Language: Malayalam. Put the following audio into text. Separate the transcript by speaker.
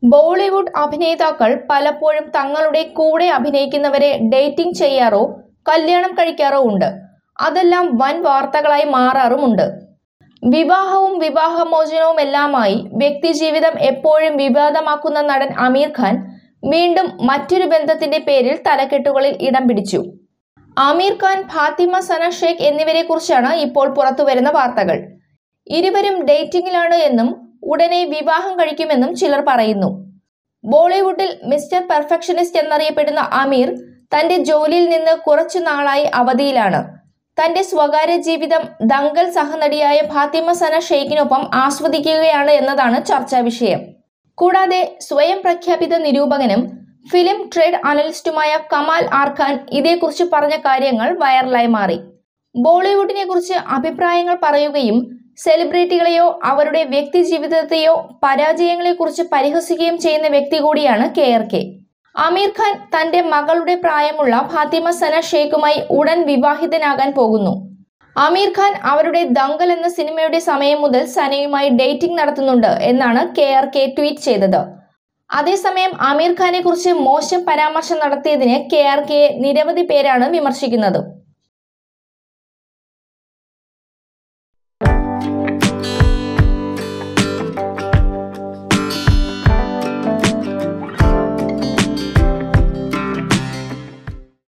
Speaker 1: ബോളിവുഡ് അഭിനേതാക്കൾ പലപ്പോഴും തങ്ങളുടെ കൂടെ അഭിനയിക്കുന്നവരെ ഡേറ്റിംഗ് ചെയ്യാറോ കല്യാണം കഴിക്കാറോ ഉണ്ട് അതെല്ലാം വൻ വാർത്തകളായി മാറാറുമുണ്ട് വിവാഹവും വിവാഹമോചനവും എല്ലാമായി വ്യക്തിജീവിതം എപ്പോഴും വിവാദമാക്കുന്ന നടൻ അമീർ ഖാൻ വീണ്ടും മറ്റൊരു ബന്ധത്തിന്റെ പേരിൽ തലക്കെട്ടുകളിൽ ഇടം പിടിച്ചു ആമീർ ഖാൻ ഫാത്തിമ സന ഷേഖ് എന്നിവരെ കുറിച്ചാണ് ഇപ്പോൾ പുറത്തുവരുന്ന വാർത്തകൾ ഇരുവരും ഡേറ്റിംഗിലാണ് എന്നും ഉടനെ വിവാഹം കഴിക്കുമെന്നും ചിലർ പറയുന്നു ബോളിവുഡിൽ മിസ്റ്റർ പെർഫെക്ഷനിസ്റ്റ് എന്നറിയപ്പെടുന്ന അമീർ തന്റെ ജോലിയിൽ നിന്ന് കുറച്ചു നാളായി അവധിയിലാണ് തന്റെ സ്വകാര്യ ജീവിതം ദങ്കൽ സഹനടിയായ ഫാത്തിമ സന ഷെയ്ഖിനൊപ്പം ആസ്വദിക്കുകയാണ് എന്നതാണ് ചർച്ചാ വിഷയം കൂടാതെ സ്വയം പ്രഖ്യാപിത നിരൂപകനും ഫിലിം ട്രേഡ് അനലിസ്റ്റുമായ കമാൽ ആർഖാൻ ഇതേക്കുറിച്ച് പറഞ്ഞ കാര്യങ്ങൾ വൈറലായി മാറി ബോളിവുഡിനെ കുറിച്ച് അഭിപ്രായങ്ങൾ പറയുകയും സെലിബ്രിറ്റികളെയോ അവരുടെ വ്യക്തി ജീവിതത്തെയോ പരാജയങ്ങളെക്കുറിച്ച് പരിഹസിക്കുകയും ചെയ്യുന്ന വ്യക്തി കൂടിയാണ് K R K Aamir Khan തന്റെ മകളുടെ പ്രായമുള്ള ഫാത്തിമ സന ഷേഖുമായി ഉടൻ വിവാഹിതനാകാൻ പോകുന്നു ആമീർ ഖാൻ അവരുടെ ദങ്കൽ എന്ന സിനിമയുടെ സമയം മുതൽ സനയുമായി ഡേറ്റിംഗ് നടത്തുന്നുണ്ട് എന്നാണ് കെ ആർ കെ ട്വീറ്റ് ചെയ്തത് അതേസമയം ആമീർ ഖാനെ കുറിച്ച് മോശം പരാമർശം നടത്തിയതിന് കെ ആർ കെയെ നിരവധി പേരാണ് വിമർശിക്കുന്നത്